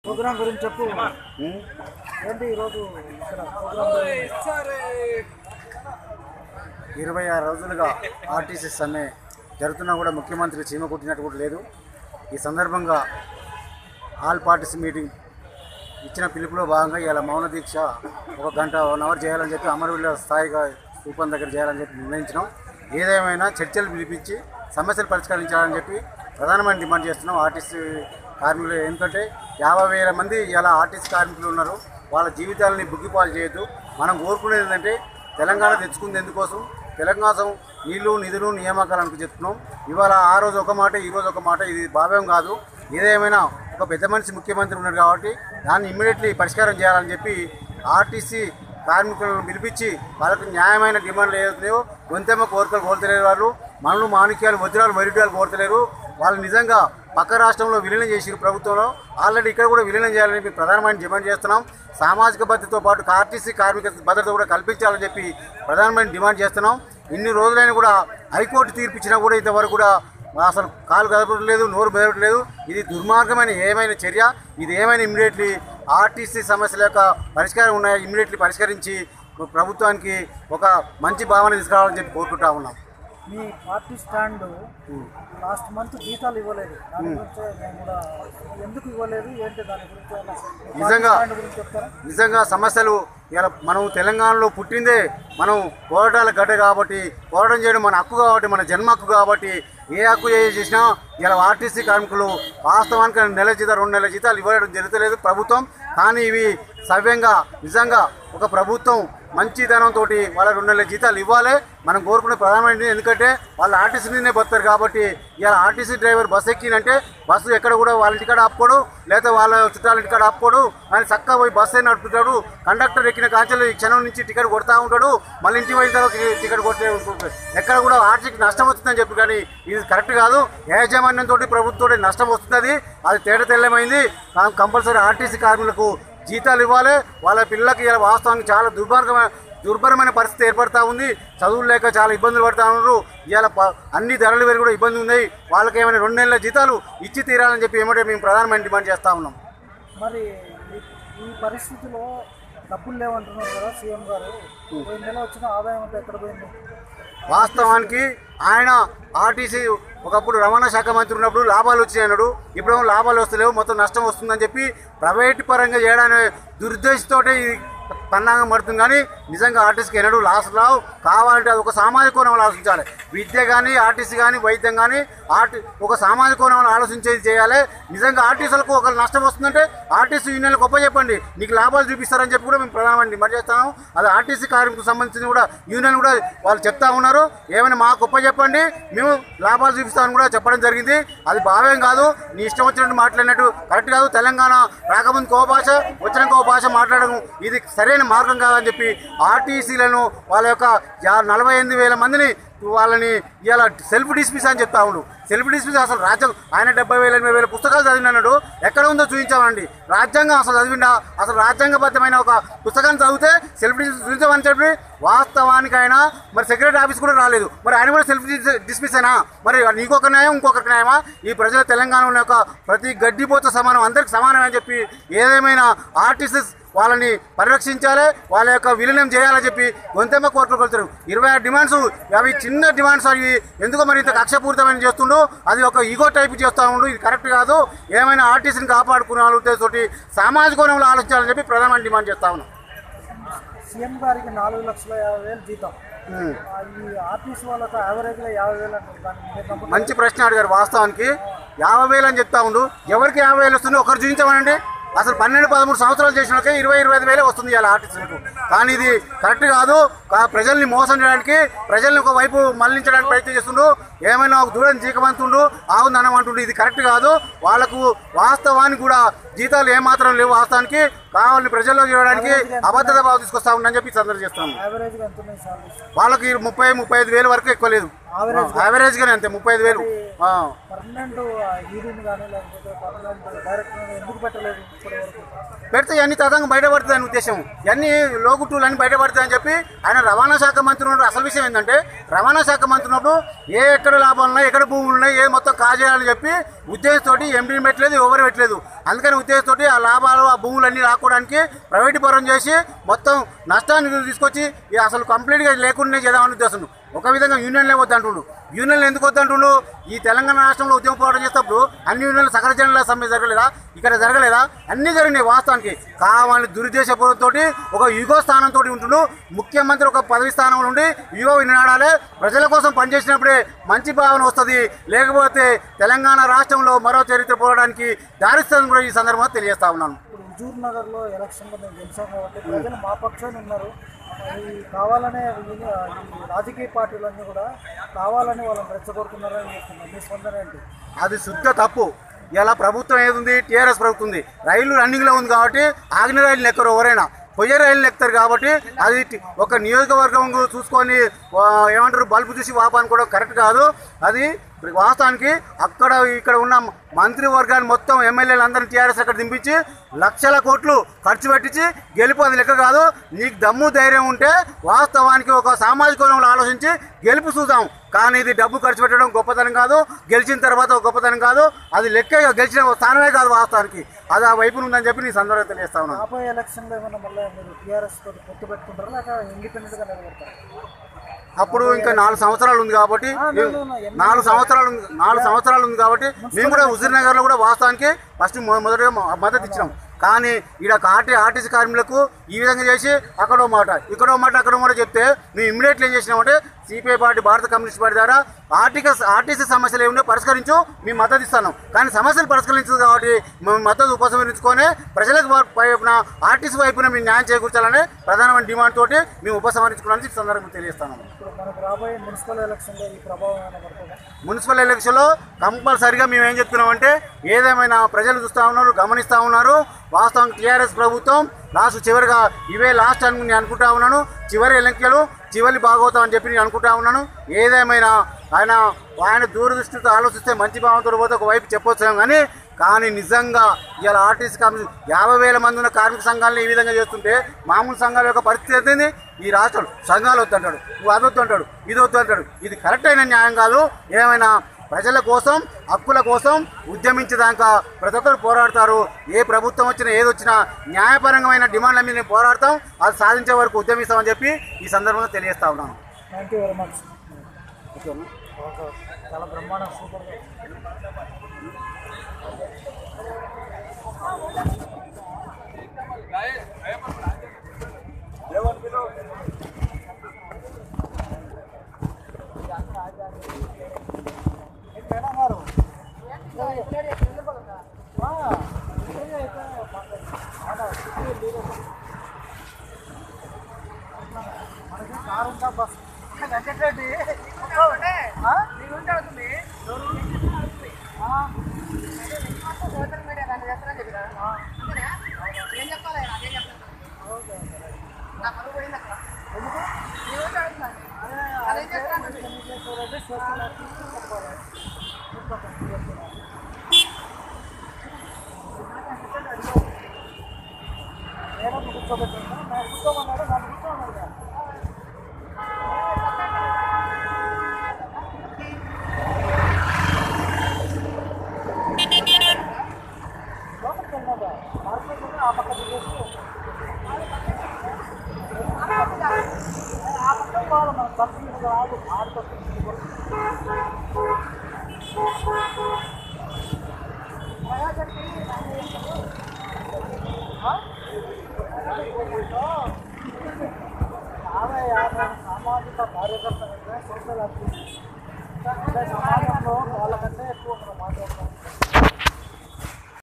Programme గురించి చెప్పు ఉం? ఏంటి ఈరోజు ఇక్కడ ప్రోగ్రామ్ ఇరవై ఆరు రోజులుగా ఆర్టీసీ సమ్మె జరుగుతున్నా కూడా ముఖ్యమంత్రి చీమ కుట్టినట్టు కూడా లేదు ఈ సందర్భంగా ఆల్ పార్టీస్ మీటింగ్ ఇచ్చిన పిలుపులో భాగంగా ఇలా మౌన దీక్ష ఒక గంట వన్ అవర్ చేయాలని చెప్పి అమరవీళ్ళ స్థాయిగా స్థూపం దగ్గర చేయాలని చెప్పి నిర్ణయించినాం ఏదేమైనా చర్చలు పిలిపించి సమస్యలు పరిష్కరించాలని చెప్పి ప్రధానమైన డిమాండ్ చేస్తున్నాం ఆర్టీసీ కార్మికులు ఎందుకంటే యాభై వేల మంది ఇలా ఆర్టీసీ కార్మికులు ఉన్నారు వాళ్ళ జీవితాలని బుగ్గిపాలు చేయొద్దు మనం కోరుకునేది ఏంటంటే తెలంగాణ తెచ్చుకుంది ఎందుకోసం తెలంగాణ నీళ్లు నిధులు నియామకాలను చెప్తున్నాం ఇవాళ ఆ రోజు ఒక మాట ఈ రోజు ఒక మాట ఇది భావ్యం కాదు ఏదేమైనా ఒక పెద్ద మనిషి ముఖ్యమంత్రి ఉన్నారు కాబట్టి దాన్ని ఇమ్మీడియట్లీ పరిష్కారం చేయాలని చెప్పి ఆర్టీసీ కార్మికులను పిలిపించి వాళ్ళకు న్యాయమైన డిమాండ్లు ఏదైతున్నాయో గొంతెమ్మ కోరికలు కోరతలేరు వాళ్ళు మనులు మాణిక్యాలు వజ్రాలు వైరుడ్యాలు కోరతలేరు వాళ్ళు నిజంగా పక్క రాష్ట్రంలో విలీనం చేసిన ప్రభుత్వంలో ఆల్రెడీ ఇక్కడ కూడా విలీనం చేయాలని చెప్పి ప్రధానమైన డిమాండ్ చేస్తున్నాం సామాజిక భద్రతతో పాటు ఆర్టీసీ కార్మిక భద్రత కూడా కల్పించాలని చెప్పి ప్రధానమైన డిమాండ్ చేస్తున్నాం ఇన్ని రోజులైనా కూడా హైకోర్టు తీర్పు ఇచ్చినా కూడా ఇంతవరకు కూడా అసలు కాలు కదపట్లేదు నోరు బెదరట్లేదు ఇది దుర్మార్గమైన ఏమైనా చర్య ఇది ఏమైనా ఇమ్మీడియట్లీ ఆర్టీసీ సమస్యల యొక్క పరిష్కారం ఉన్నాయో ఇమ్మీడియట్లీ పరిష్కరించి ప్రభుత్వానికి ఒక మంచి భావన తీసుకురావాలని చెప్పి కోరుకుంటా ఉన్నాం మీ పార్టీ స్టాండ్ లాస్ట్ మంత్ జీతాలు ఇవ్వలేదు దాని గురించి నేను కూడా ఎందుకు ఇవ్వలేదు ఏంటి దాని గురించి ఏమైనా మీ పార్టీ నిజంగా. స్టాండ్ గురించి చెప్తారా నిజంగా సమస్యలు ఇలా మనం తెలంగాణలో పుట్టిందే మనం పోరాటాల గడ్డ కాబట్టి పోరాటం చేయడం మన హక్కు కాబట్టి మన జన్మ హక్కు కాబట్టి ఏ హక్కు ఏ చేసినా ఇలా ఆర్టీసీ కార్మికులు వాస్తవానికి నెల జీతాలు రెండు నెలల జీతాలు ఇవ్వడం జరుగుతలేదు ప్రభుత్వం కానీ ఇవి సవ్యంగా నిజంగా ఒక ప్రభుత్వం మంచితనంతో వాళ్ళ రెండు నెలల జీతాలు ఇవ్వాలి మనం కోరుకునే ప్రధానమైనది ఎందుకంటే వాళ్ళు ఆర్టీసీ మీదనే బతారు కాబట్టి ఇలా ఆర్టీసీ డ్రైవర్ బస్సు ఎక్కినంటే బస్సు ఎక్కడ కూడా వాళ్ళ ఇంటికాడ ఆపుకోడు లేదా వాళ్ళ చుట్టాల ఇంటికాడ ఆపుకోడు ఆయన చక్కగా పోయి బస్సు అయినా నడుపుతాడు కండక్టర్ ఎక్కిన కాంచెలు ఈ క్షణం నుంచి టికెట్ కొడతా ఉంటాడు మళ్ళీ ఇంటికి పోయిన తర్వాత టికెట్ కొట్టే ఎక్కడ కూడా ఆర్టీసీకి నష్టం వస్తుందని చెప్పి కానీ ఇది కరెక్ట్ కాదు యాజమాన్యంతో ప్రభుత్వంతో నష్టం వస్తుంది అది తేట తెల్లమైంది కంపల్సరీ ఆర్టీసీ కార్మికులకు జీతాలు ఇవ్వాలి వాళ్ళ పిల్లలకి ఇలా వాస్తవానికి చాలా దుర్మార్గమైన దుర్భరమైన పరిస్థితి ఏర్పడతా ఉంది చదువులు లేక చాలా ఇబ్బందులు పడతా ఉన్నారు ఇవాళ ప- అన్ని ధరలు పెరిగి కూడా ఇబ్బంది ఉంది వాళ్ళకి ఏమైనా రెండు నెలల జీతాలు ఇచ్చి తీరాలని చెప్పి ఏమంటే మేము ప్రధానమైన డిమాండ్ చేస్తా ఉన్నాం మరి ఈ- ఈ పరిస్థితిలో డబ్బులు లేవంటున్నారు కదా సీఎం గారు పోయిన నెల వచ్చిన ఆదాయం అంతా ఎక్కడ పోయింది వాస్తవానికి ఆయన ఆర్టీసీ ఒకప్పుడు రవాణా శాఖ మంత్రి ఉన్నప్పుడు లాభాలు వచ్చాయి అన్నాడు ఇప్పుడు లాభాలు వస్తలేవు మొత్తం నష్టం వస్తుందని చెప్పి ప్రైవేట్ పరంగా చేయడానికి దురుద్దేశంతో ఈ పన్నాగం పడుతుంది కానీ నిజంగా ఆర్టీసీకి ఎన్నడూ లాస్ రావు కావాలంటే అది ఒక సామాజిక కోణంలో ఆలోచించాలి విద్య కానీ ఆర్టీసీ కానీ వైద్యం కానీ ఆర్టీ ఒక సామాజిక కోణంలో ఆలోచించేది చేయాలి నిజంగా ఆర్టీసీలకు ఒక నష్టం వస్తుందంటే ఆర్టీసీ యూనియన్లకు గొప్ప చెప్పండి నీకు లాభాలు చూపిస్తారని చెప్పి కూడా మేము ప్రధానమండి డిమాండ్ చేస్తాము అది ఆర్టీసీ కార్మికులకు సంబంధించిన కూడా యూనియన్ కూడా వాళ్ళు చెప్తా ఉన్నారు ఏమైనా మాకు గొప్ప చెప్పండి మేము లాభాలు చూపిస్తామని కూడా చెప్పడం జరిగింది అది భావ్యం కాదు నీ ఇష్టం వచ్చినట్టు మాట్లాడినట్టు కరెక్ట్ కాదు తెలంగాణ రాకముందు కో భాష వచ్చినాక కో భాష మాట్లాడడం ఇది సరైన మార్గం కాదని చెప్పి ఆర్టీసీలను వాళ్ళ యొక్క యా- నలభై ఎనిమిది వేల మందిని వాళ్ళని ఇలా సెల్ఫ్ డిస్మిస్ అని చెప్తా ఉండు సెల్ఫ్ డిస్మిస్ అసలు రాజ్యాంగం ఆయన డెబ్బై వేల ఎనభై వేల పుస్తకాలు చదివినాడు ఎక్కడ ఉందో చూపించామండి రాజ్యాంగం అసలు చదివిండా అసలు రాజ్యాంగబద్ధమైన ఒక పుస్తకాన్ని చదివితే సెల్ఫ్ డిస్మిస్ చూపించమని చెప్పి వాస్తవానికి ఆయన మరి సెక్రటరీ ఆఫీస్ కూడా రాలేదు మరి ఆయన కూడా సెల్ఫ్ డిస్మిస్ అయినా మరి నీకొక న్యాయం ఇంకొక న్యాయమా ఈ ప్రజల తెలంగాణ యొక్క ప్రతి గడ్డిపోత సమానం అందరికి సమానం అని చెప్పి ఏదేమైనా ఆర్టిస్ట్ వాళ్ళని పరిరక్షించాలి వాళ్ళ యొక్క విలీనం చేయాలని చెప్పి గొంతెమ్మ కోర్టులు కొలుతారు ఇరవై ఆరు డిమాండ్స్ అవి చిన్న డిమాండ్స్ అవి ఎందుకో మరి ఇంత కక్షపూరితమైన చేస్తుండు అది ఒక ఈగో టైప్ చేస్తూ ఉండు ఇది కరెక్ట్ కాదు ఏమైనా ఆర్టిస్ట్ని కాపాడుకునే ఉద్దేశంతో సామాజిక కోణంలో ఆలోచించాలని చెప్పి ప్రధానమైన డిమాండ్ చేస్తా ఉన్నాం సీఎం గారికి నాలుగు లక్షల యాభై వేలు జీతం ఉమ్. ఆ, ఈ ఆర్టీసీ వాళ్ళకి యావరేజ్గా యాభై వేలు అంటారు దాన్ని మీరు నమ్ముతారా? మంచి ప్రశ్న అడిగారు వాస్తవానికి యాభై వేలు అని చెప్తా ఉండు ఎవరికి యాభై వేలు వస్తుంది ఒకరు చూపించమనండి అసలు పన్నెండు పదమూడు సంవత్సరాలు చేసినాకే ఇరవై ఇరవై ఐదు వేలే వస్తుంది ఇలా ఆర్టిస్టులకు కానీ ఇది కరెక్ట్ కాదు కా- ప్రజల్ని మోసం చేయడానికి ప్రజల్ని ఒక వైపు మళ్లించడానికి ప్రయత్నం చేస్తుండు ఏమైనా ఒక దూరం జీకమంతుండు ఆగుందనం అంటుండు ఇది కరెక్ట్ కాదు వాళ్ళకు వాస్తవానికి కూడా జీతాలు ఏమాత్రం లేవు వాస్తవానికి కావాలని ప్రజల్లో చేయడానికి అబద్ధత భావం తీసుకొస్తా ఉందని చెప్పి సందర్శ చేస్తాను యావరేజ్గా ఎంత ఉన్నాయి సాలరీస్ వాళ్ళకి ముప్పై ముప్పై ఐదు వేలు వరకు ఎక్కువ లేదు Average యావరేజ్ గానే అంతే ముప్పై ఐదు వేలు ఆ. పర్మనెంట్ ఈడీని కానీ లేకపోతే పర్మనెంట్ డైరెక్టర్ ఎందుకు పెట్టలేదు ఇప్పటి వరకు పెడితే ఇవన్నీ తదంగా బయటపడుతుందని ఉద్దేశం ఇవన్నీ లోగుట్టులు అన్ని బయటపడతాయని చెప్పి ఆయన రవాణా శాఖ మంత్రి ఉన్నప్పుడు అసలు విషయం ఏంటంటే రవాణా శాఖ మంత్రి ఉన్నప్పుడు ఏ ఎక్కడ లాభాలు ఉన్నాయి ఎక్కడ భూములు ఉన్నాయి ఏ మొత్తం కాజేయాలని చెప్పి ఉద్దేశంతోటి ఎండీని పెట్టలేదు ఎవరు పెట్టలేదు అందుకని ఉద్దేశంతోటి ఆ లాభాలు ఆ భూములన్నీ రాకోవడానికి ప్రైవేట్ పరం చేసి మొత్తం నష్టాన్ని తీసుకొచ్చి ఇక అసలు కంప్లీట్గా లేకుండా చేద్దామని ఉద్దేశం ఒక విధంగా యూనియన్లే వద్దంటుండు యూనియన్లు ఎందుకు వద్దంటుండు ఈ తెలంగాణ రాష్ట్రంలో ఉద్యమ పోరాటం చేసేటప్పుడు అన్ని యూనియన్లు సకల జనుల సమ్మె జరగలేదా ఇక్కడ జరగలేదా అన్ని జరిగినాయి వాస్తవానికి కావాలని దురుద్దేశపూర్వకంతో ఒక యుగో స్థానంతో ఉంటుండు ముఖ్యమంత్రి ఒక పదవి స్థానంలో ఉండి యుగో వినాడాలే ప్రజల కోసం పనిచేసినప్పుడే మంచి భావన వస్తుంది లేకపోతే తెలంగాణ రాష్ట్రంలో మరో చరిత్ర పోరాటానికి దారిస్తుందని కూడా ఈ సందర్భంగా తెలియజేస్తా ఉన్నాను ఇప్పుడు హుజూర్ నగర్లో ఎలక్షన్లో మేము గెలిచాం కాబట్టి ప్రజలు మా పక్షాన్ని ఉన్నారు ఈ కావాలనే ఈ ఈ రాజకీయ పార్టీలన్నీ కూడా కావాలని వాళ్ళని రెచ్చగొడుతున్నారని చెప్తున్నారు మీ స్పందన ఏంటి అది శుద్ధ తప్పు ఇలా ప్రభుత్వం ఏది ఉంది టీఆర్ఎస్ ప్రభుత్వం ఉంది రైలు రన్నింగ్లో ఉంది కాబట్టి ఆగ్ని రైలు ఎక్కరు ఎవరైనా పొయ్యే రైలు ఎక్కుతారు కాబట్టి అది టి- ఒక నియోజకవర్గం చూసుకొని ఆ, ఏమంటారు బల్బు చూసి వాపాను కూడా కరెక్ట్ కాదు అది వాస్తవానికి అక్కడ ఇక్కడ ఉన్న మంత్రివర్గాన్ని మొత్తం ఎమ్మెల్యేలు అందరినీ టీఆర్ఎస్ అక్కడ దింపించి లక్షల కోట్లు ఖర్చు పెట్టించి గెలుపు అది లెక్క కాదు నీకు దమ్ము ధైర్యం ఉంటే వాస్తవానికి ఒక సామాజిక వర్గంలో ఆలోచించి గెలుపు చూద్దాం కానీ ఇది డబ్బు ఖర్చు పెట్టడం గొప్పతనం కాదు గెలిచిన తర్వాత ఒక గొప్పతనం కాదు అది లెక్క గెలిచిన ఒక స్థానమే కాదు వాస్తవానికి అది ఆ వైపు ఉందని చెప్పి నీ సందర్భంగా తెలియస్తా ఉన్నాను రాబోయే ఎలక్షన్లో ఏమైనా మళ్ళీ మీరు టీఆర్ఎస్ తోటి పొత్తు పెట్టుకుంటారా లేక ఇండిపెండెంట్గా నిలబడతారు అప్పుడు ఇంకా నాలుగు సంవత్సరాలు ఉంది కాబట్టి no, no, no. నాలుగు సంవత్సరాలు ఉంది నాలుగు సంవత్సరాలు ఉంది కాబట్టి మేము కూడా హుజూర్ నగర్ లో కూడా వాస్తవానికి ఫస్ట్ మొ- మొదటగా మ- మద్దతు ఇచ్చినాం కానీ ఈడ ఆర్టీ ఆర్టీసీ కార్మికులకు ఈ విధంగా చేసి అక్కడో మాట ఇక్కడో మాట అక్కడో మాట చెప్తే మేము ఇమ్మీడియట్లీ ఏం చేసినామంటే CPI party Bharata communist party ద్వారా ఆర్టిక ఆర్టీసీ సమస్యలు ఏమిటో పరిష్కరించు మేము మద్దతు ఇస్తాను కానీ సమస్యలు పరిష్కరించదు కాబట్టి మేము మద్దతు ఉపసంహరించుకొని ప్రజలకు వా- వైపున ఆర్టీసీ వైపున మేము న్యాయం చేకూర్చాలని ప్రధానమైన డిమాండ్ తోటి మేము ఉపసంహరించుకోవడానికి ఈ సందర్భంగా తెలియజేస్తాను ఇప్పుడు మనకు రాబోయే మున్సిపల్ ఎలక్షన్లో ఈ ప్రభావం ఏమైనా పడుతుందా మున్సిపల్ ఎలక్షన్లో కంపల్సరిగా మేము ఏం చెప్తున్నామంటే ఏదేమైనా ప్రజలు చూస్తూ ఉన్నారు గమనిస్తూ ఉన్నారు వాస్తవం టీఆర్ఎస్ ప్రభుత్వం లాస్ట్ చివరిగా ఇవే లాస్ట్ అని నేను అనుకుంటా ఉన్నాను చివరి ఎన్నికలు చివరి భాగవతం అని చెప్పి నేను అనుకుంటా ఉన్నాను ఏదేమైనా ఆయన ఆయన దూరదృష్టితో ఆలోచిస్తే మంచి భావంతో పోతే ఒకవైపు చెప్పొచ్చు కానీ కానీ నిజంగా ఇవాళ ఆర్టీసీ కార్మికులు యాభై వేల మంది ఉన్న కార్మిక సంఘాలను ఈ విధంగా చేస్తుంటే మామూలు సంఘాల యొక్క పరిస్థితి ఏంది ఈ రాష్ట్రం సంఘాలు వద్దంటాడు నువ్వు అది వద్దంటాడు ఇది వద్దు అంటాడు ఇది కరెక్ట్ అయిన న్యాయం కాదు ఏమైనా ప్రజల కోసం హక్కుల కోసం ఉద్యమించేదాకా ప్రతి ఒక్కరు పోరాడతారు ఏ ప్రభుత్వం వచ్చినా ఏది వచ్చినా న్యాయపరమైన డిమాండ్ల మీద మేము పోరాడతాం అది సాధించే వరకు ఉద్యమిస్తామని చెప్పి ఈ సందర్భంగా తెలియజేస్తా ఉన్నాను థ్యాంక్ యూ వెరీ మచ్ ఓకేనా చాలా బ్రహ్మాండం సూపర్ మేడం గారు ఆ, ఇంటర్వ్యూ అయితే మాట్లాడండి. అవునా, సిటీ లీడర్. మనకి కారు ఉందా బస్ వెంకటరెడ్డి ఆ? ఆ, సోషల్ మీడియా దాన్ని చేస్తారని చెప్పినా ఆ. ఏం చెప్పాలి నాకేం చెప్పాలి ఓకే, ఓకే. నా పరువు పోయింది అక్కడ ఎందుకు నీ గురించి అడుగుతున్నాను అదే, అదేం చేస్తాను ఎన్ని చేస్తారంటే సోషల్ యాక్టివిటీ చెప్పాలి. చెప్పండి, చెప్పండి. నేను కూర్చోబెట్టాను నాకు కూర్చోమన్నాడు నన్ను కూర్చోమన్నాడు కదా. లోపలికి వెళ్ళినాక మార్కెట్ ఉంది, ఆ పక్క దిగేసి ఆ పక్క పోవాలి మనం బస్సు మీద రాదు ఆడుకొస్తుంది యాభై యాభై సామాజిక కార్యకర్తలు సోషల్ యాక్టివిస్ట్ అంటే సమాజం